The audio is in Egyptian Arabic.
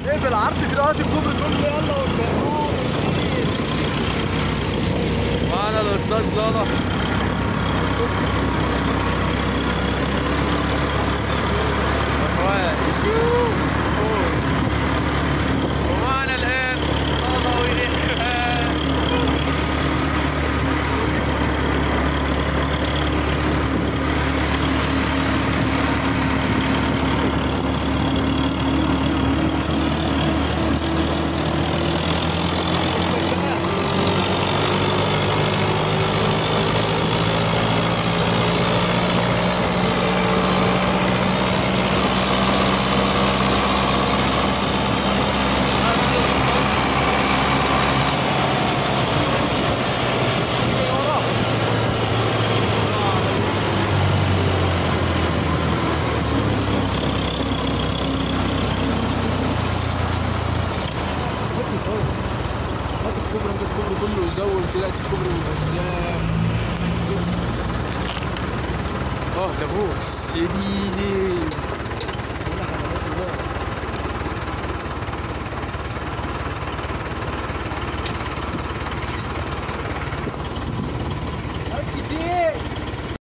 ايه بالعرض كده هات الكوبري تقول له يلا والجنون معانا الاستاذ لالا ومعنا الان لالا وريحان هات يصور هات الكوبري هات الكوبري كله يزود كده هات الكوبري من قدام اه لابوس يا ديني